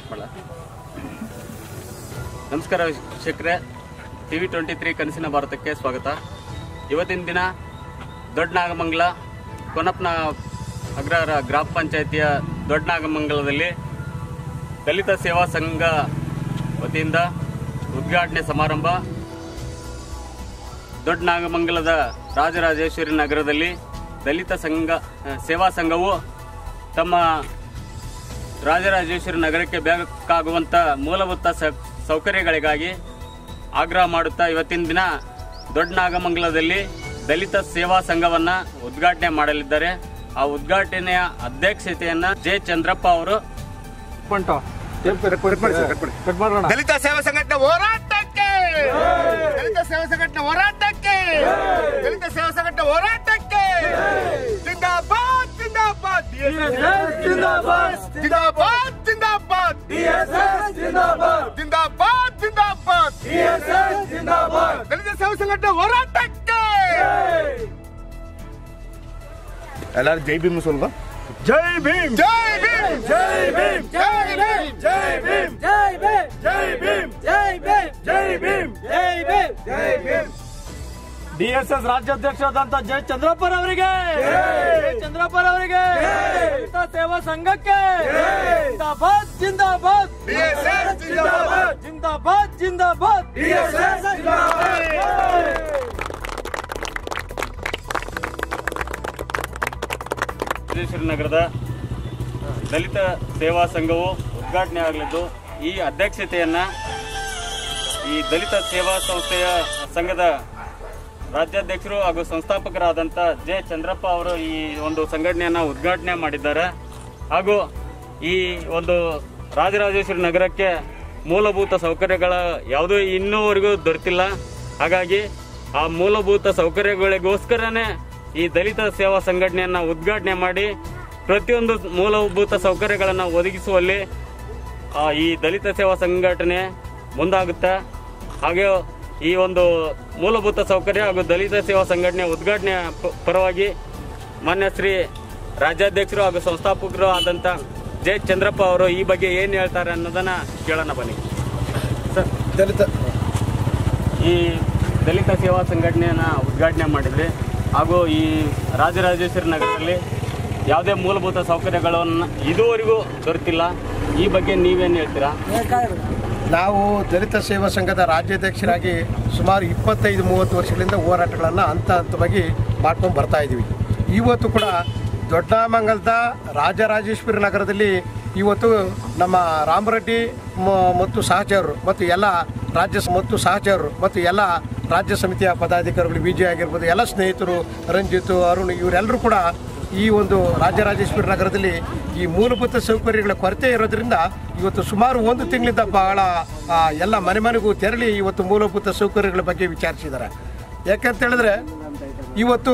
ಮಾಡ ನಮಸ್ಕಾರ ವೀಕ್ಷಕರೇ ಟಿ ವಿ ಟ್ವೆಂಟಿ ತ್ರೀ ಕನಸಿನ ಭಾರತಕ್ಕೆ ಸ್ವಾಗತ ಇವತ್ತಿನ ದಿನ ದೊಡ್ಡ ನಾಗಮಂಗಲ ಕೊನಪ್ನ ಅಗ್ರಹಾರ ಗ್ರಾಮ ಪಂಚಾಯಿತಿಯ ದೊಡ್ಡ ನಾಗಮಂಗಲದಲ್ಲಿ ದಲಿತ ಸೇವಾ ಸಂಘ ವತಿಯಿಂದ ಉದ್ಘಾಟನೆ ಸಮಾರಂಭ ದೊಡ್ಡ ನಾಗಮಂಗಲದ ರಾಜರಾಜೇಶ್ವರಿ ನಗರದಲ್ಲಿ ದಲಿತ ಸಂಘ ಆ, ಸೇವಾ ಸಂಘವು ತಮ್ಮ ರಾಜರಾಜೇಶ್ವರಿ ನಗರಕ್ಕೆ ಬೇಕಾಗುವಂತ ಮೂಲಭೂತ ಸ- ಸೌಕರ್ಯಗಳಿಗಾಗಿ ಆಗ್ರಹ ಮಾಡುತ್ತಾ ಇವತ್ತಿನ ದಿನ ದೊಡ್ಡ ನಾಗಮಂಗಲದಲ್ಲಿ ದಲಿತ ಸೇವಾ ಸಂಘವನ್ನ ಉದ್ಘಾಟನೆ ಮಾಡಲಿದ್ದಾರೆ ಆ ಉದ್ಘಾಟನೆಯ ಅಧ್ಯಕ್ಷತೆಯನ್ನ ಜೆ ಚಂದ್ರಪ್ಪ ಅವರು ದಲಿತ ಸೇವಾ ಸಂಘಟನೆ ಹೋರಾಟಕ್ಕೆ ದಲಿತ ಸೇವಾ ಸಂಘಟನೆ ಹೋರಾಟಕ್ಕೆ ದಲಿತ ಸೇವಾ ಸಂಘಟನೆ ಹೋರಾಟಕ್ಕೆ ಜಿಂದಾಬಾದ್ ಜಿಂದಾಬಾದ್ ಜಿಂದಾಬಾದ್ ಜಿಂದಾಬಾದ್ ಜಿಂದಾಬಾದ್ ಜಿಂದಾಬಾದ್ ದಲಿತ ಸೇವಾ ಸಂಘಟನೆ ಹೋರಾಟಕ್ಕೆ ಎಲ್ಲರೂ ಜೈ ಭೀಮ್ ಸ್ವಲ್ಪ ಜೈ ಭೀಮ್ ಜೈ ಭೀಮ್ ಜೈ ಭೀಮ್ ಜೈ ಭೀಮ್ ಜೈ ಭೀಮ್ ಜೈ ಭೀಮ್ ಜೈ ಭೀಮ್ ಜೈ ಭೀಮ್ ಜೈ ಭೀಮ್ ಜೈ ಭೀಮ್ ಜೈ ಭೀಮ್ ಡಿಎಸ್ಎಸ್ ರಾಜ್ಯಾಧ್ಯಕ್ಷರಾದಂತ ಜಯ ಚಂದ್ರಪ್ಪರವರಿಗೆ ಜಯ ಚಂದ್ರಪ್ಪರವರಿಗೆ ದಲಿತ ಸೇವಾ ಸಂಘಕ್ಕೆ ಜಿಂದಾಬಾದ್ ಜಿಂದಾಬಾದ್ DSS ಜಿಂದಾಬಾದ್ ಜಿಂದಾಬಾದ್ ಜಿಂದಾಬಾದ್ DSS ಜಿಂದಾಬಾದ್ ರಾಜೇಶ್ವರಿ ನಗರದ ದಲಿತ ಸೇವಾ ಸಂಘವು ಉದ್ಘಾಟನೆ ಆಗಲಿದ್ದು ಈ ಅಧ್ಯಕ್ಷತೆಯನ್ನ ಈ ದಲಿತ ಸೇವಾ ಸಂಸ್ಥೆಯ ಸಂಘದ ರಾಜ್ಯಾಧ್ಯಕ್ಷರು ಹಾಗೂ ಸಂಸ್ಥಾಪಕರಾದಂಥ ಜೆ ಚಂದ್ರಪ್ಪ ಅವರು ಈ ಒಂದು ಸಂಘಟನೆಯನ್ನ ಉದ್ಘಾಟನೆ ಮಾಡಿದ್ದಾರೆ ಹಾಗೂ ಈ ಒಂದು ರಾಜರಾಜೇಶ್ವರಿ ನಗರಕ್ಕೆ ಮೂಲಭೂತ ಸೌಕರ್ಯಗಳ ಯಾವುದೂ ಇನ್ನೂವರೆಗೂ ದೊರೆತಿಲ್ಲ ಹಾಗಾಗಿ ಆ ಮೂಲಭೂತ ಸೌಕರ್ಯಗಳಿಗೋಸ್ಕರನೇ ಈ ದಲಿತ ಸೇವಾ ಸಂಘಟನೆಯನ್ನ ಉದ್ಘಾಟನೆ ಮಾಡಿ ಪ್ರತಿಯೊಂದು ಮೂಲಭೂತ ಸೌಕರ್ಯಗಳನ್ನು ಒದಗಿಸುವಲ್ಲಿ ಆ, ಈ ದಲಿತ ಸೇವಾ ಸಂಘಟನೆ ಮುಂದಾಗುತ್ತೆ ಹಾಗೆ ಈ ಒಂದು ಮೂಲಭೂತ ಸೌಕರ್ಯ ಹಾಗೂ ದಲಿತ ಸೇವಾ ಸಂಘಟನೆ ಉದ್ಘಾಟನೆ ಪ- ಪರವಾಗಿ ಮಾನ್ಯ ಶ್ರೀ ರಾಜ್ಯಾಧ್ಯಕ್ಷರು ಹಾಗೂ ಸಂಸ್ಥಾಪಕರು ಆದಂತ ಜೆ ಚಂದ್ರಪ್ಪ ಅವರು ಈ ಬಗ್ಗೆ ಏನು ಹೇಳ್ತಾರೆ ಅನ್ನೋದನ್ನ ಕೇಳೋಣ ಬನ್ನಿ ಸರ್ ದಲಿತ ಈ ದಲಿತ ಸೇವಾ ಸಂಘಟನೆಯನ್ನ ಉದ್ಘಾಟನೆ ಮಾಡಿದ್ರಿ ಹಾಗೂ ಈ ರಾಜರಾಜೇಶ್ವರಿ ನಗರದಲ್ಲಿ ಯಾವುದೇ ಮೂಲಭೂತ ಸೌಕರ್ಯಗಳನ್ನು ಇದುವರೆಗೂ ದೊರೆತಿಲ್ಲ ಈ ಬಗ್ಗೆ ನೀವೇನು ಹೇಳ್ತೀರಾ ನಾವು ದಲಿತ ಸೇವಾ ಸಂಘದ ರಾಜ್ಯಾಧ್ಯಕ್ಷರಾಗಿ ಸುಮಾರು ಇಪ್ಪತ್ತೈದು ಮೂವತ್ತು ವರ್ಷಗಳಿಂದ ಹೋರಾಟಗಳನ್ನು ಹಂತ ಹಂತವಾಗಿ ಮಾಡ್ಕೊಂಡು ಬರ್ತಾ ಇದ್ದೀವಿ ಇವತ್ತು ಕೂಡ ದೊಡ್ಡಮಂಗಲದ ರಾಜರಾಜೇಶ್ವರಿ ನಗರದಲ್ಲಿ ಇವತ್ತು ನಮ್ಮ ರಾಮರೆಡ್ಡಿ ಮ- ಮತ್ತು ಸಹಚರರು ಮತ್ತು ಎಲ್ಲ ರಾಜ್ಯ ಸ- ಮತ್ತು ಸಹಚರರು ಮತ್ತು ಎಲ್ಲ ರಾಜ್ಯ ಸಮಿತಿಯ ಪದಾಧಿಕಾರಿಗಳು ವಿಜಯ್ ಆಗಿರ್ಬೋದು ಎಲ್ಲ ಸ್ನೇಹಿತರು ರಂಜಿತ್ ಅರುಣ್ ಇವರೆಲ್ಲರೂ ಕೂಡ ಈ ಒಂದು ರಾಜರಾಜೇಶ್ವರಿ ನಗರದಲ್ಲಿ ಈ ಮೂಲಭೂತ ಸೌಕರ್ಯಗಳ ಕೊರತೆ ಇರೋದ್ರಿಂದ ಇವತ್ತು ಸುಮಾರು ಒಂದು ತಿಂಗಳಿಂದ ಬಹಳ ಆ, ಎಲ್ಲ ಮನೆ ಮನೆಗೂ ತೆರಳಿ ಇವತ್ತು ಮೂಲಭೂತ ಸೌಕರ್ಯಗಳ ಬಗ್ಗೆ ವಿಚಾರಿಸಿದ್ದಾರೆ ಯಾಕಂತ ಹೇಳಿದ್ರೆ ಇವತ್ತು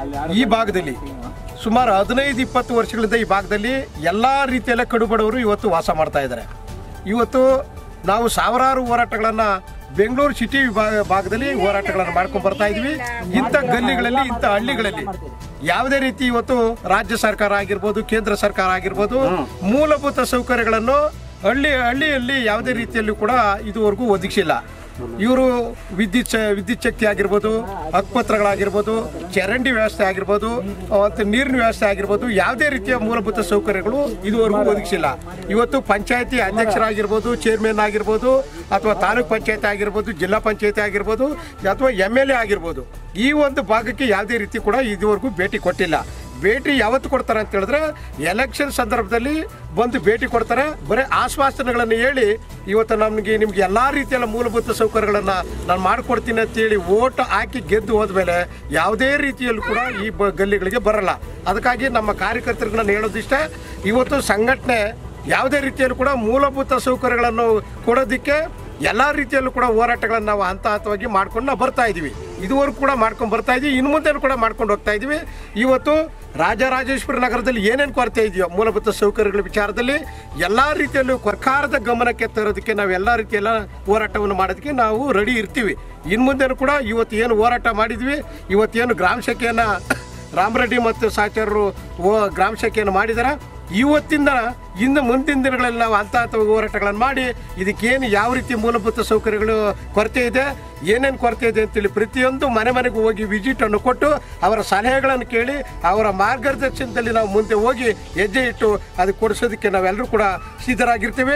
ಈ ಭಾಗದಲ್ಲಿ ಸುಮಾರು ಹದಿನೈದು ಇಪ್ಪತ್ತು ವರ್ಷಗಳಿಂದ ಈ ಭಾಗದಲ್ಲಿ ಎಲ್ಲ ರೀತಿಯಲ್ಲ ಕಡುಬಡವರು ಇವತ್ತು ವಾಸ ಮಾಡ್ತಾ ಇದ್ದಾರೆ ಇವತ್ತು ನಾವು ಸಾವಿರಾರು ಹೋರಾಟಗಳನ್ನ ಬೆಂಗಳೂರು ಸಿಟಿ ವಿಭಾಗ ಭಾಗದಲ್ಲಿ ಹೋರಾಟಗಳನ್ನು ಮಾಡ್ಕೊಂಡು ಬರ್ತಾ ಇದ್ವಿ ಇಂಥ ಗಲ್ಲಿಗಳಲ್ಲಿ ಇಂಥ ಹಳ್ಳಿಗಳಲ್ಲಿ ಯಾವುದೇ ರೀತಿ ಇವತ್ತು ರಾಜ್ಯ ಸರ್ಕಾರ ಆಗಿರ್ಬೋದು ಕೇಂದ್ರ ಸರ್ಕಾರ ಆಗಿರ್ಬೋದು ಮೂಲಭೂತ ಸೌಕರ್ಯಗಳನ್ನು ಹಳ್ಳಿ ಹಳ್ಳಿಯಲ್ಲಿ ಯಾವುದೇ ರೀತಿಯಲ್ಲೂ ಕೂಡ ಇದುವರೆಗೂ ಒದಗಿಸಿಲ್ಲ ಇವರು ವಿದ್ಯುತ್ ಶ- ವಿದ್ಯುತ್ ಶಕ್ತಿ ಆಗಿರ್ಬೋದು ಹಕ್ಕುಪತ್ರಗಳಾಗಿರ್ಬೋದು ಚರಂಡಿ ವ್ಯವಸ್ಥೆ ಆಗಿರ್ಬೋದು ಮತ್ತು ನೀರಿನ ವ್ಯವಸ್ಥೆ ಆಗಿರ್ಬೋದು ಯಾವುದೇ ರೀತಿಯ ಮೂಲಭೂತ ಸೌಕರ್ಯಗಳು ಇದುವರೆಗೂ ಒದಗಿಸಿಲ್ಲ ಇವತ್ತು ಪಂಚಾಯತಿ ಅಧ್ಯಕ್ಷರಾಗಿರ್ಬೋದು ಚೇರ್ಮನ್ ಆಗಿರ್ಬೋದು ಅಥವಾ ತಾಲೂಕ್ ಪಂಚಾಯತಿ ಆಗಿರ್ಬೋದು ಜಿಲ್ಲಾ ಪಂಚಾಯತಿ ಆಗಿರ್ಬೋದು ಅಥವಾ ಎಮ್ ಎಲ್ ಎ ಆಗಿರ್ಬೋದು ಈ ಒಂದು ಭಾಗಕ್ಕೆ ಯಾವುದೇ ರೀತಿ ಕೂಡ ಇದುವರೆಗೂ ಭೇಟಿ ಕೊಟ್ಟಿಲ್ಲ ಭೇಟಿ ಯಾವತ್ತು ಕೊಡ್ತಾರೆ ಅಂತ ಹೇಳಿದ್ರೆ ಎಲೆಕ್ಷನ್ ಸಂದರ್ಭದಲ್ಲಿ ಬಂದು ಭೇಟಿ ಕೊಡ್ತಾರೆ ಬರೀ ಆಶ್ವಾಸನೆಗಳನ್ನು ಹೇಳಿ ಇವತ್ತು ನಮಗೆ ನಿಮ್ಗೆ ಎಲ್ಲಾ ರೀತಿಯ ಮೂಲಭೂತ ಸೌಕರ್ಯಗಳನ್ನ ನಾನು ಮಾಡ್ಕೊಡ್ತೀನಿ ಅಂತ ಹೇಳಿ ಓಟ್ ಹಾಕಿ ಗೆದ್ದು ಹೋದ್ಮೇಲೆ ಯಾವುದೇ ರೀತಿಯಲ್ಲೂ ಕೂಡ ಈ ಬ ಗಲ್ಲಿಗಳಿಗೆ ಬರಲ್ಲ ಅದಕ್ಕಾಗಿ ನಮ್ಮ ಕಾರ್ಯಕರ್ತರಿಗೆ ನಾನು ಹೇಳೋದಿಷ್ಟೇ ಇವತ್ತು ಸಂಘಟನೆ ಯಾವುದೇ ರೀತಿಯಲ್ಲೂ ಕೂಡ ಮೂಲಭೂತ ಸೌಕರ್ಯಗಳನ್ನು ಕೊಡೋದಕ್ಕೆ ಎಲ್ಲ ರೀತಿಯಲ್ಲೂ ಕೂಡ ಹೋರಾಟಗಳನ್ನು ನಾವು ಹಂತ ಹಂತವಾಗಿ ಮಾಡ್ಕೊಂಡು ನಾವು ಬರ್ತಾ ಇದ್ದೀವಿ ಇದುವರೆಗೂ ಕೂಡ ಮಾಡ್ಕೊಂಡು ಬರ್ತಾ ಇದ್ದೀವಿ ಇನ್ನು ಮುಂದೆ ಕೂಡ ಮಾಡ್ಕೊಂಡು ಹೋಗ್ತಾ ಇದ್ದೀವಿ ಇವತ್ತು ರಾಜರಾಜೇಶ್ವರಿ ನಗರದಲ್ಲಿ ಏನೇನು ಕೊರತೆ ಇದೆಯೋ ಮೂಲಭೂತ ಸೌಕರ್ಯಗಳ ವಿಚಾರದಲ್ಲಿ ಎಲ್ಲ ರೀತಿಯಲ್ಲೂ ಸರ್ಕಾರದ ಗಮನಕ್ಕೆ ತರೋದಕ್ಕೆ ನಾವು ಎಲ್ಲ ರೀತಿಯೆಲ್ಲ ಹೋರಾಟವನ್ನು ಮಾಡೋದಕ್ಕೆ ನಾವು ರೆಡಿ ಇರ್ತೀವಿ ಇನ್ನು ಮುಂದೆನೂ ಕೂಡ ಇವತ್ತು ಏನು ಹೋರಾಟ ಮಾಡಿದ್ವಿ ಇವತ್ತೇನು ಗ್ರಾಮ ಶಾಖೆಯನ್ನು ರಾಮರೆಡ್ಡಿ ಮತ್ತು ಸಹಚರರು ಓ ಗ್ರಾಮ ಶಾಖೆಯನ್ನು ಮಾಡಿದ್ದಾರೆ ಇವತ್ತಿಂದ ಇನ್ನು ಮುಂದಿನ ದಿನಗಳಲ್ಲಿ ನಾವು ಹಂತ ಹಂತ ಹೋರಾಟಗಳನ್ನು ಮಾಡಿ ಇದಕ್ಕೇನು ಯಾವ ರೀತಿ ಮೂಲಭೂತ ಸೌಕರ್ಯಗಳು ಕೊರತೆ ಇದೆ ಏನೇನು ಕೊರತೆ ಇದೆ ಅಂತೇಳಿ ಪ್ರತಿಯೊಂದು ಮನೆ ಮನೆಗೂ ಹೋಗಿ ವಿಸಿಟ್ ಅನ್ನು ಕೊಟ್ಟು ಅವರ ಸಲಹೆಗಳನ್ನು ಕೇಳಿ ಅವರ ಮಾರ್ಗದರ್ಶನದಲ್ಲಿ ನಾವು ಮುಂದೆ ಹೋಗಿ ಹೆಜ್ಜೆ ಇಟ್ಟು ಅದಕ್ಕೆ ಕೊಡಿಸೋದಕ್ಕೆ ನಾವೆಲ್ಲರೂ ಕೂಡ ಸಿದ್ಧರಾಗಿರ್ತೀವಿ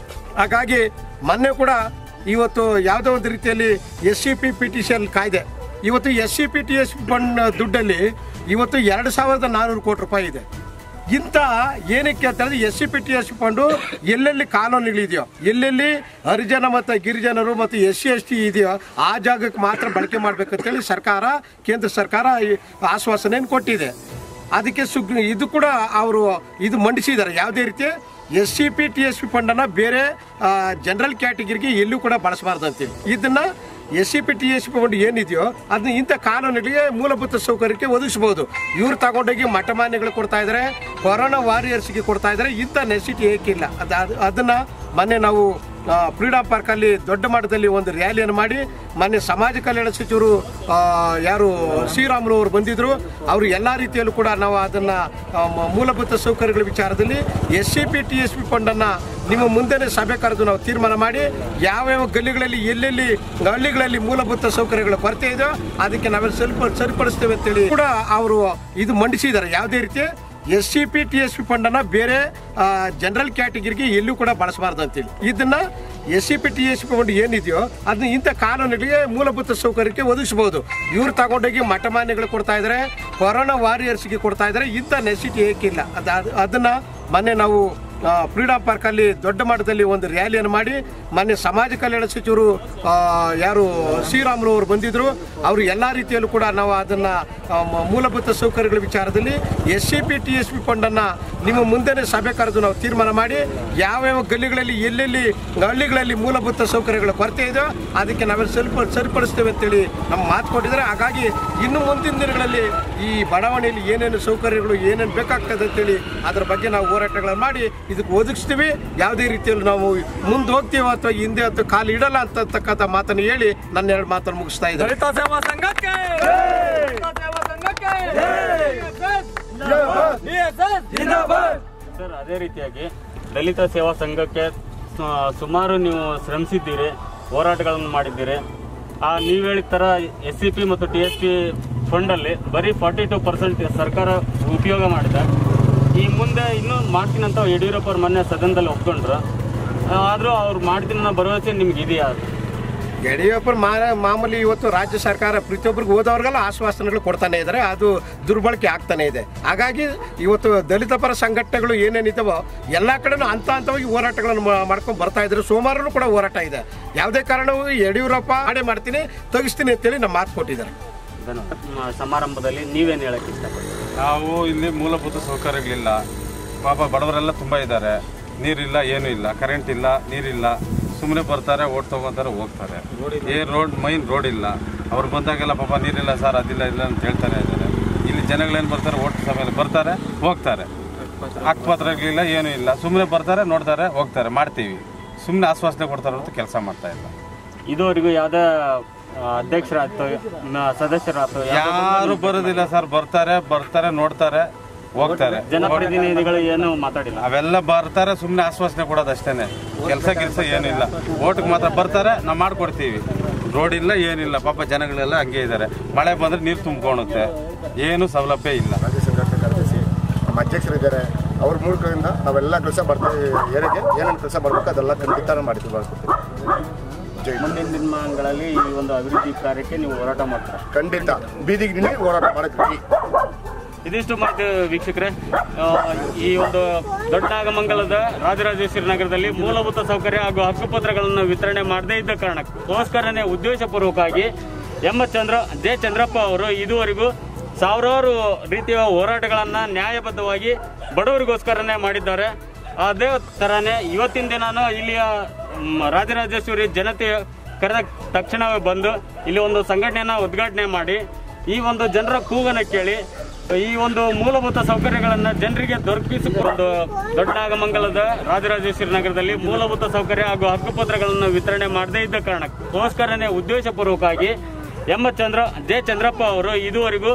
ಹಾಗಾಗಿ ಮೊನ್ನೆ ಕೂಡ ಇವತ್ತು ಯಾವುದೋ ಒಂದು ರೀತಿಯಲ್ಲಿ S C P P T C L ಕಾಯ್ದೆ ಇವತ್ತು S C P T S fund ದುಡ್ಡಲ್ಲಿ ಇವತ್ತು ಎರಡು ಸಾವಿರದ ನಾನ್ನೂರು ಕೋಟಿ ರೂಪಾಯಿ ಇದೆ ಇಂಥ ಏನಕ್ಕೆ ಅಂತ ಹೇಳಿದ್ರೆ S C P T S fund ಎಲ್ಲೆಲ್ಲಿ ಕಾನೂನುಗಳಿದೆಯೋ ಎಲ್ಲೆಲ್ಲಿ ಹರಿಜನ ಮತ್ತು ಗಿರಿಜನರು ಮತ್ತು ಎಸ್ ಸಿ ಎಸ್ ಟಿ ಇದೆಯೋ ಆ ಜಾಗಕ್ಕೆ ಮಾತ್ರ ಬಳಕೆ ಮಾಡಬೇಕಂತೇಳಿ ಸರ್ಕಾರ ಕೇಂದ್ರ ಸರ್ಕಾರ ಈ ಆಶ್ವಾಸನೆಯನ್ನು ಕೊಟ್ಟಿದೆ ಅದಕ್ಕೆ ಸುಗ್ ಇದು ಕೂಡ ಅವರು ಇದು ಮಂಡಿಸಿದ್ದಾರೆ ಯಾವುದೇ ರೀತಿ S C P T S P ಫಂಡನ್ನು ಬೇರೆ ಜನರಲ್ ಕ್ಯಾಟಗಿರಿಗೆ ಎಲ್ಲೂ ಕೂಡ ಬಳಸಬಾರ್ದು ಅಂತೇಳಿ ಇದನ್ನು S C P T S P fund ಏನಿದೆಯೋ ಅದನ್ನ ಇಂಥ ಕಾನೂನುಗಳಿಗೆ ಮೂಲಭೂತ ಸೌಕರ್ಯಕ್ಕೆ ಒದಗಿಸ್ಬೋದು ಇವ್ರು ತಗೊಂಡೋಗಿ ಮಠಮಾನ್ಯಗಳು ಕೊಡ್ತಾ ಇದ್ದಾರೆ ಕೊರೋನಾ ವಾರಿಯರ್ಸ್ಗೆ ಕೊಡ್ತಾ ಇದ್ದಾರೆ ಇಂಥ ನೆಸಿಟಿ ಏಕಿಲ್ಲ ಅದು ಅದು ಅದನ್ನು ಮೊನ್ನೆ ನಾವು ಫ್ರೀಡಮ್ ಪಾರ್ಕಲ್ಲಿ ದೊಡ್ಡ ಮಟ್ಟದಲ್ಲಿ ಒಂದು ರ್ಯಾಲಿಯನ್ನು ಮಾಡಿ ಮೊನ್ನೆ ಸಮಾಜ ಕಲ್ಯಾಣ ಸಚಿವರು ಆ, ಯಾರು ಶ್ರೀರಾಮುಲು ಅವರು ಬಂದಿದ್ರು ಅವರು ಎಲ್ಲ ರೀತಿಯಲ್ಲೂ ಕೂಡ ನಾವು ಅದನ್ನು ಮೂಲಭೂತ ಸೌಕರ್ಯಗಳ ವಿಚಾರದಲ್ಲಿ S C P T S P ಫಂಡನ್ನು ನಿಮ್ಮ ಮುಂದೆನೇ ಸಭೆ ಕರೆದು ನಾವು ತೀರ್ಮಾನ ಮಾಡಿ ಯಾವ್ಯಾವ ಗಲ್ಲಿಗಳಲ್ಲಿ ಎಲ್ಲೆಲ್ಲಿ ಹಳ್ಳಿಗಳಲ್ಲಿ ಮೂಲಭೂತ ಸೌಕರ್ಯಗಳ ಕೊರತೆ ಇದೆಯೋ ಅದಕ್ಕೆ ನಾವೆಲ್ಲ ಸ್ವಲ್ಪ ಸರಿಪಡಿಸ್ತೇವೆ ಅಂತೇಳಿ ಕೂಡ ಅವರು ಇದು ಮಂಡಿಸಿದ್ದಾರೆ ಯಾವುದೇ ರೀತಿ S C P T S P ಫಂಡನ್ನು ಬೇರೆ ಜನರಲ್ ಕ್ಯಾಟಗಿರಿಗೆ ಎಲ್ಲೂ ಕೂಡ ಬಳಸಬಾರ್ದು ಅಂತೇಳಿ ಇದನ್ನ S C P T S P fund ಏನಿದೆಯೋ ಅದನ್ನ ಇಂಥ ಕಾನೂನುಗಳಿಗೆ ಮೂಲಭೂತ ಸೌಕರ್ಯಕ್ಕೆ ಒದಗಿಸ್ಬೋದು ಇವ್ರು ತಗೊಂಡೋಗಿ ಮಠಮಾನ್ಯಗಳು ಕೊಡ್ತಾ ಇದ್ದಾರೆ ಕೊರೋನಾ ವಾರಿಯರ್ಸ್ಗೆ ಕೊಡ್ತಾ ಇದ್ದಾರೆ ಇಂಥ ನೆಸಿಟಿ ಏಕಿಲ್ಲ ಅದು ಅದು- ಅದನ್ನ ಮೊನ್ನೆ ನಾವು ಫ್ರೀಡಮ್ ಪಾರ್ಕಲ್ಲಿ ದೊಡ್ಡ ಮಟ್ಟದಲ್ಲಿ ಒಂದು ರ್ಯಾಲಿಯನ್ನು ಮಾಡಿ ಮೊನ್ನೆ ಸಮಾಜ ಕಲ್ಯಾಣ ಸಚಿವರು ಆ, ಯಾರು ಶ್ರೀರಾಮುಲು ಅವರು ಬಂದಿದ್ರು ಅವರು ಎಲ್ಲ ರೀತಿಯಲ್ಲೂ ಕೂಡ ನಾವು ಅದನ್ನು ಮೂಲಭೂತ ಸೌಕರ್ಯಗಳ ವಿಚಾರದಲ್ಲಿ S C P T S P ಫಂಡನ್ನು ನಿಮ್ಮ ಮುಂದೆನೇ ಸಭೆ ಕರೆದು ನಾವು ತೀರ್ಮಾನ ಮಾಡಿ ಯಾವ್ಯಾವ ಗಲ್ಲಿಗಳಲ್ಲಿ ಎಲ್ಲೆಲ್ಲಿ ಹಳ್ಳಿಗಳಲ್ಲಿ ಮೂಲಭೂತ ಸೌಕರ್ಯಗಳ ಕೊರತೆ ಇದೆಯೋ ಅದಕ್ಕೆ ನಾವೆಲ್ಲ ಸ್ವಲ್ಪ ಸರಿಪಡಿಸ್ತೇವೆ ಅಂತೇಳಿ ನಮ್ಮ ಮಾತು ಕೊಟ್ಟಿದ್ದಾರೆ ಹಾಗಾಗಿ ಇನ್ನು ಮುಂದಿನ ದಿನಗಳಲ್ಲಿ ಈ ಬಡಾವಣೆಯಲ್ಲಿ ಏನೇನು ಸೌಕರ್ಯಗಳು ಏನೇನು ಬೇಕಾಗ್ತದೆ ಅಂತೇಳಿ ಅದ್ರ ಬಗ್ಗೆ ನಾವು ಹೋರಾಟಗಳನ್ನು ಮಾಡಿ ಇದಕ್ಕೆ ಒದಗಿಸ್ತೀವಿ ಯಾವುದೇ ರೀತಿಯಲ್ಲಿ ನಾವು ಮುಂದೆ ಹೋಗ್ತೀವೋ ಅಥವಾ ಹಿಂದೆ ಅಥವಾ ಕಾಲು ಇಡಲ್ಲ ಅಂತಕ್ಕಂಥ ಮಾತನ್ನು ಹೇಳಿ ನನ್ನ ಎರಡು ಮಾತನ್ನು ಮುಗಿಸ್ತಾ ಇದ್ದಾರೆ ದಲಿತ ಸೇವಾ ಸಂಘಕ್ಕೆ ದಲಿತ ಸೇವಾ ಸಂಘಕ್ಕೆ ಜಿಂದಾಬಾದ್ ಸರ್ ಅದೇ ರೀತಿಯಾಗಿ ದಲಿತ ಸೇವಾ ಸಂಘಕ್ಕೆ ಸು- ಸುಮಾರು ನೀವು ಶ್ರಮಿಸಿದ್ದೀರಿ ಹೋರಾಟಗಳನ್ನು ಮಾಡಿದ್ದೀರಿ ಆ ನೀವು ಹೇಳಿದ ಥರ ಎಸ್ ಸಿ ಪಿ ಮತ್ತು ಟಿ ಎಸ್ ಪಿ ಫಂಡಲ್ಲಿ ಬರೀ ಫಾರ್ಟಿ ಟು ಪರ್ಸೆಂಟ್ ಸರ್ಕಾರ ಉಪಯೋಗ ಮಾಡಿದೆ ಈ ಮುಂದೆ ಇನ್ನೂ ಮಾಡ್ತೀನಿ ಅಂತ ಯಡಿಯೂರಪ್ಪ ಅವ್ರು ಮೊನ್ನೆ ಸದನದಲ್ಲಿ ಒಪ್ಕೊಂಡ್ರು ಆದರೂ ಅವ್ರು ಮಾಡ್ತೀನಿ ಅನ್ನೋ ಭರವಸೆ ನಿಮ್ಗೆ ಇದೆಯಾ ಯಡಿಯೂರಪ್ಪ ಮಾ ಮಾಮೂಲಿ ಇವತ್ತು ರಾಜ್ಯ ಸರ್ಕಾರ ಪ್ರತಿಯೊಬ್ಬರಿಗೆ ಹೋದವ್ರಿಗೆಲ್ಲ ಆಶ್ವಾಸನೆಗಳು ಕೊಡ್ತಾನೆ ಇದ್ದಾರೆ ಅದು ದುರ್ಬಳಕೆ ಆಗ್ತಾನೆ ಇದೆ ಹಾಗಾಗಿ ಇವತ್ತು ದಲಿತ ಪರ ಸಂಘಟನೆಗಳು ಏನೇನಿದ್ದಾವೋ ಎಲ್ಲ ಕಡೆನೂ ಹಂತ ಹಂತವಾಗಿ ಹೋರಾಟಗಳನ್ನು ಮಾ- ಮಾಡ್ಕೊಂಡು ಬರ್ತಾ ಇದ್ದಾರೆ ಸೋಮವಾರನೂ ಕೂಡ ಹೋರಾಟ ಇದೆ ಯಾವುದೇ ಕಾರಣವೂ ಯಡಿಯೂರಪ್ಪ ಮಾಡೇ ಮಾಡ್ತೀನಿ ತೆಗಿಸ್ತೀನಿ ಅಂತೇಳಿ ನಮ್ಮ ಮಾತು ಕೊಟ್ಟಿದ್ದಾರೆ ಇದನ್ನು ಮ, ಸಮಾರಂಭದಲ್ಲಿ ನೀವೇನು ಹೇಳಕ್ಕೆ ಇಷ್ಟಪಡ್ತೀರಿ ನಾವು ಇಲ್ಲಿ ಮೂಲಭೂತ ಸೌಕರ್ಯಗಳಿಲ್ಲ ಪಾಪ ಬಡವರೆಲ್ಲ ತುಂಬ ಇದ್ದಾರೆ ನೀರಿಲ್ಲ ಏನೂ ಇಲ್ಲ ಕರೆಂಟ್ ಇಲ್ಲ ನೀರಿಲ್ಲ ಸುಮ್ಮನೆ ಬರ್ತಾರೆ ಓಟ್ ತಗೊಂತಾರೆ ಹೋಗ್ತಾರೆ ಏ ರೋಡ್ ಮೈನ್ ರೋಡ್ ಇಲ್ಲ ಅವ್ರು ಬಂದಾಗೆಲ್ಲ ಪಾಪ ನೀರಿಲ್ಲ ಸರ್ ಅದಿಲ್ಲ ಇಲ್ಲ ಅಂತ ಹೇಳ್ತಾನೆ ಇದ್ದಾರೆ ಇಲ್ಲಿ ಜನಗಳೇನು ಬರ್ತಾರೆ ಓಟ್ ಸಮಯದಲ್ಲಿ ಬರ್ತಾರೆ ಹೋಗ್ತಾರೆ ಅಕ್ಕಪತ್ರಗಳಿಲ್ಲ ಏನೂ ಇಲ್ಲ ಸುಮ್ಮನೆ ಬರ್ತಾರೆ ನೋಡ್ತಾರೆ ಹೋಗ್ತಾರೆ ಮಾಡ್ತೀವಿ ಸುಮ್ಮನೆ ಆಶ್ವಾಸನೆ ಕೊಡ್ತಾರೆ ಅಂತ ಕೆಲಸ ಮಾಡ್ತಾ ಇಲ್ಲ ಇದುವರೆಗೂ ಯಾವುದೇ ಅಧ್ಯಕ್ಷರಾಯ್ತು ಮ- ಸದಸ್ಯರಾಯ್ತು ಯಾವ್ದೋ ಯಾರು ಬರೋದಿಲ್ಲ ಸರ್ ಬರ್ತಾರೆ ಬರ್ತಾರೆ ನೋಡ್ತಾರೆ ಹೋಗ್ತಾರೆ ಜನಪ್ರತಿನಿಧಿಗಳು ಏನು ಮಾತಾಡಿಲ್ಲ ಅವೆಲ್ಲ ಬರ್ತಾರೆ ಸುಮ್ಮನೆ ಆಶ್ವಾಸನೆ ಕೊಡೋದು ಅಷ್ಟೇನೆ ಕೆಲಸ ಕೆಲಸ ಏನಿಲ್ಲ ಓಟ್ಗೆ ಮಾತ್ರ ಬರ್ತಾರೆ ನಾವು ಮಾಡ್ಕೊಡ್ತೀವಿ ರೋಡ್ ಇಲ್ಲ ಏನಿಲ್ಲ ಪಾಪ ಜನಗಳೆಲ್ಲ ಹಂಗೆ ಇದ್ದಾರೆ ಮಳೆ ಬಂದ್ರೆ ನೀರು ತುಂಬ್ಕೊಳುತ್ತೆ ಏನು ಸೌಲಭ್ಯ ಇಲ್ಲ ರಾಜ್ಯ ಸಂಘಟನೆ ಕಾರ್ಯದರ್ಶಿ ನಮ್ಮ ಅಧ್ಯಕ್ಷರಿದ್ದಾರೆ ಅವ್ರ ಮೂಲಕದಿಂದ ನಾವೆಲ್ಲ ಕೆಲಸ ಬರ್ತೀವಿ ಏರಿಯಾಗೆ ಏನೇನು ಕೆಲಸ ಬರ್ಬೇಕು ಅದೆಲ್ಲ ಖಂಡಿತ ಮಾಡಿದ್ವಿ ಮಾಡ್ಕೊಡ್ತೀವಿ ಜೈ ಹಿಂದ್. ಮುಂದಿನ ದಿನಮಾನಗಳಲ್ಲಿ ಈ ಒಂದು ಅಭಿವೃದ್ಧಿ ಕಾರ್ಯಕ್ಕೆ ನೀವು ಹೋರಾಟ ಮಾಡ್ತೀರಾ ಖಂಡಿತ ಬೀದಿಗೆ ನಿಲ್ಲಿ ಹೋರಾಟ ಮಾಡಕ್ಕೆ ಇದಿಷ್ಟು ಮಾತು ವೀಕ್ಷಕರೇ ಆ, ಈ ಒಂದು ದೊಡ್ಡನಾಗಮಂಗಲದ ರಾಜರಾಜೇಶ್ವರಿ ನಗರದಲ್ಲಿ ಮೂಲಭೂತ ಸೌಕರ್ಯ ಹಾಗೂ ಹಕ್ಕುಪತ್ರಗಳನ್ನು ವಿತರಣೆ ಮಾಡದೇ ಇದ್ದ ಕಾರಣಕ್ಕೋಸ್ಕರನೇ ಉದ್ದೇಶಪೂರ್ವಕವಾಗಿ M S Chandra J Chandrappa ಅವರು ಇದುವರೆಗೂ ಸಾವಿರಾರು ರೀತಿಯ ಹೋರಾಟಗಳನ್ನು ನ್ಯಾಯಬದ್ಧವಾಗಿ ಬಡವರಿಗೋಸ್ಕರನೇ ಮಾಡಿದ್ದಾರೆ ಅದೇ ಥರನೇ ಇವತ್ತಿನ ದಿನಾನು ಇಲ್ಲಿಯ ಮ್, ರಾಜರಾಜೇಶ್ವರಿ ಜನತೆ ಕರೆದ ತಕ್ಷಣವೇ ಬಂದು ಇಲ್ಲಿ ಒಂದು ಸಂಘಟನೆಯನ್ನ ಉದ್ಘಾಟನೆ ಮಾಡಿ ಈ ಒಂದು ಜನರ ಕೂಗನ್ನು ಕೇಳಿ ಈ ಒಂದು ಮೂಲಭೂತ ಸೌಕರ್ಯಗಳನ್ನ ಜನರಿಗೆ ದೊರಕಿಸಿಕೊಂಡು ದೊಡ್ಡನಾಗಮಂಗಲದ ರಾಜರಾಜೇಶ್ವರಿ ನಗರದಲ್ಲಿ ಮೂಲಭೂತ ಸೌಕರ್ಯ ಹಾಗೂ ಹಕ್ಕುಪತ್ರಗಳನ್ನು ವಿತರಣೆ ಮಾಡದೇ ಇದ್ದ ಕಾರಣಕ್ಕೋಸ್ಕರನೇ ಉದ್ದೇಶಪೂರ್ವಕವಾಗಿ M S Chandra J Chandrappa ಅವರು ಇದುವರೆಗೂ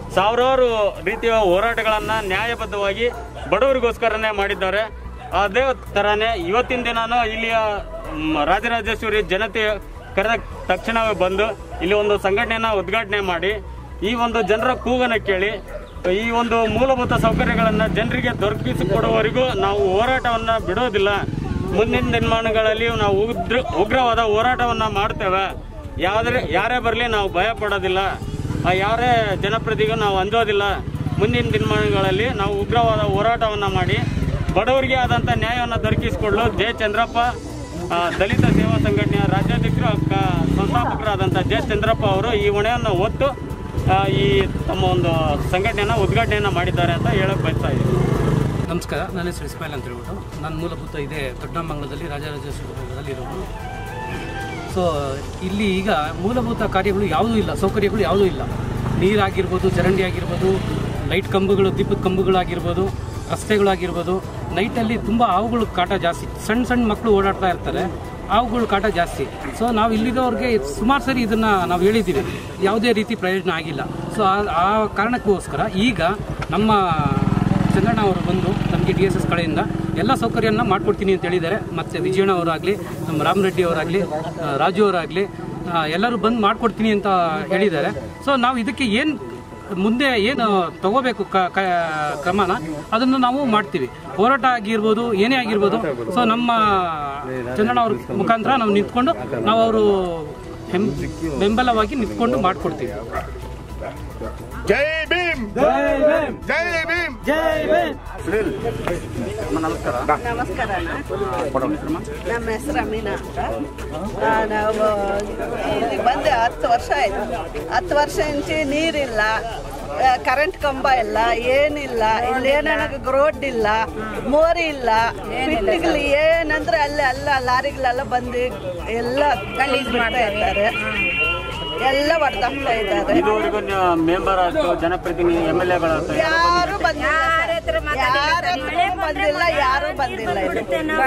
ಸಾವಿರಾರು ರೀತಿಯ ಹೋರಾಟಗಳನ್ನು ನ್ಯಾಯಬದ್ಧವಾಗಿ ಬಡವರಿಗೋಸ್ಕರನೇ ಮಾಡಿದ್ದಾರೆ ಅದೇ ಥರನೇ ಇವತ್ತಿನ ದಿನಾನು ಇಲ್ಲಿಯ ಮ್, ರಾಜರಾಜೇಶ್ವರಿ ಜನತೆ ಕರೆದ ತಕ್ಷಣವೇ ಬಂದು ಇಲ್ಲಿ ಒಂದು ಸಂಘಟನೆಯನ್ನ ಉದ್ಘಾಟನೆ ಮಾಡಿ ಈ ಒಂದು ಜನರ ಕೂಗನ್ನು ಕೇಳಿ ಈ ಒಂದು ಮೂಲಭೂತ ಸೌಕರ್ಯಗಳನ್ನು ಜನರಿಗೆ ದೊರಕಿಸಿಕೊಡುವವರೆಗೂ ನಾವು ಹೋರಾಟವನ್ನು ಬಿಡೋದಿಲ್ಲ ಮುಂದಿನ ದಿನಮಾನಗಳಲ್ಲಿ ನಾವು ಉಗ್ರ ಉಗ್ರವಾದ ಹೋರಾಟವನ್ನು ಮಾಡ್ತೇವೆ ಯಾವ್ದ್ರೆ ಯಾರೇ ಬರಲಿ ನಾವು ಭಯ ಪಡೋದಿಲ್ಲ ಆ ಯಾರೇ ಜನಪ್ರತಿಗೂ ನಾವು ಅಂಜೋದಿಲ್ಲ ಮುಂದಿನ ದಿನಮಾನಗಳಲ್ಲಿ ನಾವು ಉಗ್ರವಾದ ಹೋರಾಟವನ್ನು ಮಾಡಿ ಬಡವರಿಗೆ ಆದಂಥ ನ್ಯಾಯವನ್ನು ದೊರಕಿಸಿಕೊಳ್ಳಲು ಜೆ ಚಂದ್ರಪ್ಪ ಆ, ದಲಿತ ಸೇವಾ ಸಂಘಟನೆಯ ರಾಜ್ಯಾಧ್ಯಕ್ಷರು ಕ- ಸಂಸ್ಥಾಪಕರಾದಂಥ ಜೆ ಚಂದ್ರಪ್ಪ ಅವರು ಈ ಹೊಣೆಯನ್ನು ಹೊತ್ತು ಆ, ಈ ತಮ್ಮ ಒಂದು ಸಂಘಟನೆಯನ್ನು ಉದ್ಘಾಟನೆಯನ್ನು ಮಾಡಿದ್ದಾರೆ ಅಂತ ಹೇಳಕ್ ಬಯಸ್ತಾ ಇದ್ದೀನಿ ನಮಸ್ಕಾರ ನನ್ನ ಹೆಸರು ಇಸ್ಮಾಯಿಲ್ ಅಂತ ಹೇಳ್ಬಿಟ್ಟು ನಾನು ಮೂಲಭೂತ ಇದೆ ದೊಡ್ಡಮಂಗಲದಲ್ಲಿ ರಾಜರಾಜೇಶ್ವರದಲ್ಲಿ ಇರೋದು ಸೊ ಇಲ್ಲಿ ಈಗ ಮೂಲಭೂತ ಕಾರ್ಯಗಳು ಯಾವುದೂ ಇಲ್ಲ ಸೌಕರ್ಯಗಳು ಯಾವುದೂ ಇಲ್ಲ ನೀರಾಗಿರ್ಬೋದು ಚರಂಡಿ ಆಗಿರ್ಬೋದು ಲೈಟ್ ಕಂಬಗಳು ದೀಪದ ಕಂಬಗಳಾಗಿರ್ಬೋದು ರಸ್ತೆಗಳಾಗಿರ್ಬೋದು ನೈಟಲ್ಲಿ ತುಂಬ ಹಾವುಗಳು ಕಾಟ ಜಾಸ್ತಿ ಸಣ್ಣ ಸಣ್ಣ ಮಕ್ಕಳು ಓಡಾಡ್ತಾ ಇರ್ತಾರೆ ಹಾವುಗಳು ಕಾಟ ಜಾಸ್ತಿ ಸೊ ನಾವು ಇಲ್ಲಿರೋರಿಗೆ ಸುಮಾರು ಸರಿ ಇದನ್ನು ನಾವು ಹೇಳಿದ್ದೀವಿ ಯಾವುದೇ ರೀತಿ ಪ್ರಯೋಜನ ಆಗಿಲ್ಲ ಸೊ ಆ- ಆ ಕಾರಣಕ್ಕೋಸ್ಕರ ಈಗ ನಮ್ಮ ಚಂದ್ರಣ್ಣ ಅವರು ಬಂದು ನಮಗೆ ಡಿ ಎಸ್ ಎಸ್ ಕಡೆಯಿಂದ ಎಲ್ಲ ಸೌಕರ್ಯನ ಮಾಡ್ಕೊಡ್ತೀನಿ ಅಂತ ಹೇಳಿದ್ದಾರೆ ಮತ್ತು ವಿಜಯಣ್ಣ ಅವರಾಗಲಿ ನಮ್ಮ ರಾಮರೆಡ್ಡಿ ಅವರಾಗಲಿ ರಾಜು ಅವರಾಗಲಿ ಎಲ್ಲರೂ ಬಂದು ಮಾಡ್ಕೊಡ್ತೀನಿ ಅಂತ ಹೇಳಿದ್ದಾರೆ ಸೊ ನಾವು ಇದಕ್ಕೆ ಏನು ಮುಂದೆ ಏನು ತಗೋಬೇಕು ಕ ಕ- ಕ್ರಮನ ಅದನ್ನು ನಾವು ಮಾಡ್ತೀವಿ ಹೋರಾಟ ಆಗಿರ್ಬೋದು ಏನೇ ಆಗಿರ್ಬೋದು ಸೊ ನಮ್ಮ ಚಂದ್ರಣ್ಣ ಅವ್ರ ಮುಖಾಂತರ ನಾವು ನಿಂತ್ಕೊಂಡು ನಾವು ಅವರು ಹೆಂ ಬೆಂಬಲವಾಗಿ ನಿಂತ್ಕೊಂಡು ಮಾಡಿಕೊಡ್ತೀವಿ ಜೈ ಭೀಮ್ ಜೈ ಭೀಮ್ ಸುನಿಲ್ ನಮಸ್ಕಾರ ನಮಸ್ಕಾರ ನಮ್ಮ ಹೆಸರು ಅಮೀನಾ ಅಂತ ಆ, ನಾವು ಇಲ್ಲಿ ಬಂದು ಹತ್ತು ವರ್ಷ ಆಯ್ತು ಹತ್ತು ವರ್ಷ ಇಂಚಿ ನೀರಿಲ್ಲ ಆ, ಕರೆಂಟ್ ಕಂಬ ಇಲ್ಲ ಏನಿಲ್ಲ ಇಲ್ಲಿ ಏನಾಗ ರೋಡ್ ಇಲ್ಲ ಮೋರಿ ಇಲ್ಲ ಬಿಟ್ಟಿಗಳು ಏನಂದ್ರೆ ಅಲ್ಲಿ ಎಲ್ಲ ಲಾರಿಗಳೆಲ್ಲ ಬಂದು ಎಲ್ಲ ಗಲೀಜ್ ಮಾಡ್ತಾ ಇದ್ದಾರೆ ಎಲ್ಲ ಹೊಡೆದಾಗ್ತಾ ಇದ್ದಾರೆ ಇದುವರೆಗೂ ನೀವು ಮೆಂಬರ್ ಆಯ್ತು ಜನಪ್ರತಿನಿಧಿ ಎಮ್ ಎಲ್ ಎಗಳಾಯ್ತು ಯಾರು ಬಂದಿಲ್ಲ ಯಾರ ಬಂದಿಲ್ಲ ಯಾರು ಬಂದಿಲ್ಲ ಇಲ್ಲಿ.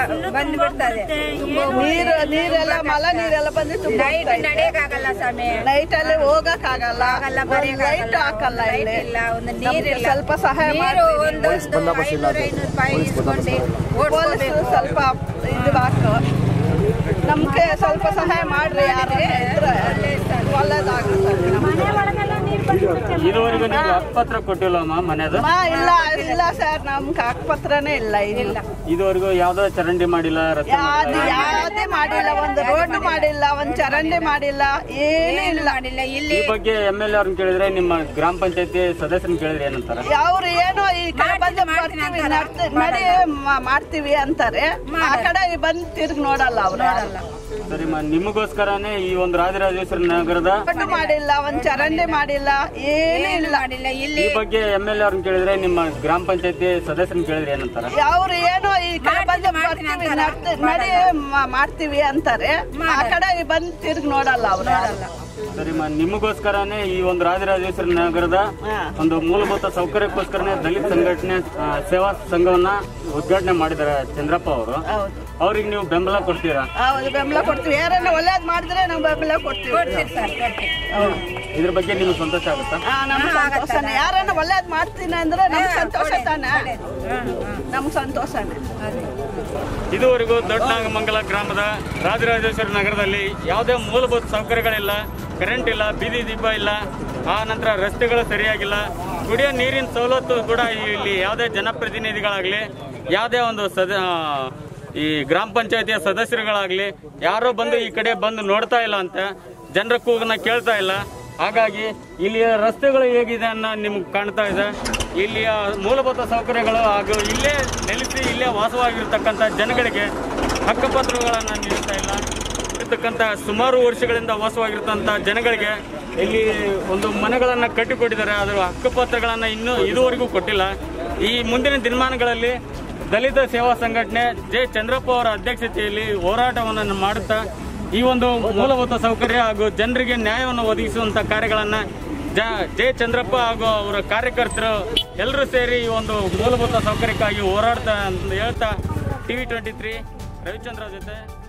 ನೀರು ನೀರೆಲ್ಲ ಮಳೆ ನೀರೆಲ್ಲ ಬಂದು ತುಂಬ ನಡೆಯಕ್ಕಾಗಲ್ಲ ಸ್ವಾಮಿ ನೈಟ್ ಅಲ್ಲಿ ಹೋಗಕ್ ಆಗಲ್ಲ ಲೈಟ್ ಹಾಕಲ್ಲ ಇಲ್ಲಿ ನಮ್ಗೆ ಸ್ವಲ್ಪ ಸಹಾಯ ನೀರು ಮಾಡಿ ಒಂದೊಂದು ಐನೂರು ಐನೂರು ರೂಪಾಯಿ ಇಸ್ಕೊಂಡು ಪೊಲೀಸ್ ಸ್ವಲ್ಪ ಇದು ಹಾಕು ನಮ್ಗೆ ಸ್ವಲ್ಪ ಸಹಾಯ ಮಾಡ್ರಿ ಯಾರಿಗೆ ಇದ್ರೆ ಒಳ್ಳೇದಾಗುತ್ತೆ ನಮ್ಗೆ. ಇದುವರೆಗೂ ನಿಮ್ಗೆ ಹಕ್ಕುಪತ್ರ ಕೊಟ್ಟಿಲ್ಲಮ್ಮ ಮನೆದು ಮಾ ಇಲ್ಲ ಇಲ್ಲ ಸರ್ ನಮ್ಗೆ ಹಕ್ಕುಪತ್ರನೇ ಇಲ್ಲ ಇಲ್ಲ ಇದುವರೆಗೂ ಯಾವ್ದೋ ಚರಂಡಿ ಮಾಡಿಲ್ಲ ರಸ್ತೆ ಯಾವ್ದು ಯಾವ್ದೇ ಮಾಡಿಲ್ಲ ಒಂದು ರೋಡ್ ಮಾಡಿಲ್ಲ ಒಂದ್ ಚರಂಡಿ ಮಾಡಿಲ್ಲ ಏನೂ ಇಲ್ಲ ಮಾಡಿಲ್ಲ ಈ ಇಲ್ಲಿ ಬಗ್ಗೆ ಎಮ್ ಎಲ್ ಎ ಅವ್ರನ್ನ ಕೇಳಿದ್ರೆ ನಿಮ್ಮ ಗ್ರಾಮ ಪಂಚಾಯತಿ ಸದಸ್ಯರನ್ನ ಕೇಳಿದ್ರೆ ಏನಂತಾರೆ ಅವ್ರು ಏನೋ ಈ ಕಡೆ ಬಂದು ಬರ್ತೀವಿ ನಡ್ತಿ- ನಡಿ ಮ- ಮಾಡ್ತೀವಿ ಅಂತಾರೆ ಆ ಕಡೆ ಬಂದು ತಿರ್ಗಿ ನೋಡಲ್ಲ ಅವ್ರು ಸರಿ ಮ ನಿಮಗೋಸ್ಕರನೇ ಈ ಒಂದು ರಾಜರಾಜೇಶ್ವರಿ ನಗರದ ರೋಡ್ ಮಾಡಿಲ್ಲ ಒಂದ್ ಚರಂಡಿ ಮಾಡಿಲ್ಲ ಏನೂ ಇಲ್ಲ ಮಾಡಿಲ್ಲ ಇಲ್ಲಿ ಈ ಬಗ್ಗೆ ಎಮ್ ಎಲ್ ಎ ಅವ್ರನ್ನ ಕೇಳಿದ್ರೆ ನಿಮ್ಮ ಗ್ರಾಮ ಪಂಚಾಯತಿ ಸದಸ್ಯರನ್ನ ಕೇಳಿದ್ರೆ ಏನಂತಾರೆ ಅವ್ರು ಏನೋ ಈ ಕಡೆ ಬಂದು ಬರ್ತೀವಿ ನಡ್ತಿ- ನಡಿ ಮ- ಮಾಡ್ತೀವಿ ಅಂತಾರೆ ಆ ಕಡೆ ಬಂದು ತಿರ್ಗಿ ನೋಡಲ್ಲ ಅವ್ರು ಸರಿ ಮ ನಿಮಗೋಸ್ಕರನೇ ಈ ಒಂದು ರಾಜರಾಜೇಶ್ವರಿ ನಗರದ ಹಾ. ಒಂದು ಮೂಲಭೂತ ಸೌಕರ್ಯಕ್ಕೋಸ್ಕರನೇ ದಲಿತ ಸಂಘಟನೆ ಆ, ಸೇವಾ ಸಂಘವನ್ನ ಉದ್ಘಾಟನೆ ಮಾಡಿದ್ದಾರೆ ಚಂದ್ರಪ್ಪ ಅವರು ಹೌದು ಅವ್ರಿಗೆ ನೀವು ಬೆಂಬಲ ಕೊಡ್ತೀರಾ ಹೌದು ಬೆಂಬಲ ಕೊಡ್ತೀವಿ ಯಾರನ್ನ ಒಳ್ಳೇದ್ ಮಾಡಿದ್ರೆ ನಾವು ಬೆಂಬಲ ಕೊಡ್ತೀವಿ ಹೌದು. ಇದ್ರ ಬಗ್ಗೆ ನಿಮ್ಗೆ ಸಂತೋಷ ಆಗುತ್ತಾ ಆ, ನಮ್ಗ್ ಸಂತೋಷನೇ ಯಾರನ್ನ ಒಳ್ಳೇದ್ ಮಾಡ್ತೀನಿ ಅಂದ್ರೆ ನಮ್ಗೆ ಸಂತೋಷ ತಾನೆ ನಮ್ಗೆ ಸಂತೋಷನೇ ಇದುವರೆಗೂ ದೊಡ್ಡನಾಗಮಂಗಲ ಗ್ರಾಮದ ರಾಜರಾಜೇಶ್ವರಿ ನಗರದಲ್ಲಿ ಯಾವುದೇ ಮೂಲಭೂತ ಸೌಕರ್ಯಗಳಿಲ್ಲ ಕರೆಂಟ್ ಇಲ್ಲ ಬೀದಿ ದೀಪ ಇಲ್ಲ ಆ ನಂತರ ರಸ್ತೆಗಳು ಸರಿಯಾಗಿಲ್ಲ ಕುಡಿಯೋ ನೀರಿನ ಸವಲತ್ತು ಕೂಡ ಇಲ್ಲಿ ಯಾವುದೇ ಜನಪ್ರತಿನಿಧಿಗಳಾಗಲಿ ಯಾವುದೇ ಒಂದು ಸದ ಆ, ಈ ಗ್ರಾಮ ಪಂಚಾಯತಿಯ ಸದಸ್ಯರುಗಳಾಗಲಿ ಯಾರೋ ಬಂದು ಈ ಕಡೆ ಬಂದು ನೋಡ್ತಾ ಇಲ್ಲ ಅಂತ ಜನರ ಕೂಗನ್ನ ಕೇಳ್ತಾ ಇಲ್ಲ ಹಾಗಾಗಿ ಇಲ್ಲಿಯ ರಸ್ತೆಗಳು ಹೇಗಿದೆ ಅನ್ನೋ ನಿಮ್ಗೆ ಕಾಣ್ತಾ ಇದೆ ಇಲ್ಲಿಯ ಮೂಲಭೂತ ಸೌಕರ್ಯಗಳು ಹಾಗೂ ಇಲ್ಲೇ ನೆಲೆಸಿ ಇಲ್ಲೇ ವಾಸವಾಗಿರ್ತಕ್ಕಂಥ ಜನಗಳಿಗೆ ಹಕ್ಕುಪತ್ರಗಳನ್ನು ನೀಡ್ತಾ ಇಲ್ಲ ಇರ್ತಕ್ಕಂಥ ಸುಮಾರು ವರ್ಷಗಳಿಂದ ವಾಸವಾಗಿರ್ತಂಥ ಜನಗಳಿಗೆ ಇಲ್ಲಿ ಒಂದು ಮನೆಗಳನ್ನು ಕಟ್ಟಿಕೊಟ್ಟಿದ್ದಾರೆ ಅದರ ಹಕ್ಕುಪತ್ರಗಳನ್ನು ಇನ್ನೂ ಇದುವರೆಗೂ ಕೊಟ್ಟಿಲ್ಲ ಈ ಮುಂದಿನ ದಿನಮಾನಗಳಲ್ಲಿ ದಲಿತ ಸೇವಾ ಸಂಘಟನೆ ಜೆ ಚಂದ್ರಪ್ಪ ಅವರ ಅಧ್ಯಕ್ಷತೆಯಲ್ಲಿ ಹೋರಾಟವನ್ನು ಮಾಡುತ್ತಾ ಈ ಒಂದು ಮೂಲಭೂತ ಸೌಕರ್ಯ ಹಾಗೂ ಜನರಿಗೆ ನ್ಯಾಯವನ್ನು ಒದಗಿಸುವಂತ ಕಾರ್ಯಗಳನ್ನ ಜ ಜೆ ಚಂದ್ರಪ್ಪ ಹಾಗೂ ಅವರ ಕಾರ್ಯಕರ್ತರು ಎಲ್ಲರೂ ಸೇರಿ ಈ ಒಂದು ಮೂಲಭೂತ ಸೌಕರ್ಯಕ್ಕಾಗಿ ಹೋರಾಡ್ತಾ ಅಂತ ಹೇಳ್ತಾ ಟಿವಿ ಟ್ವೆಂಟಿ ತ್ರೀ ರವಿಚಂದ್ರ ಜೊತೆ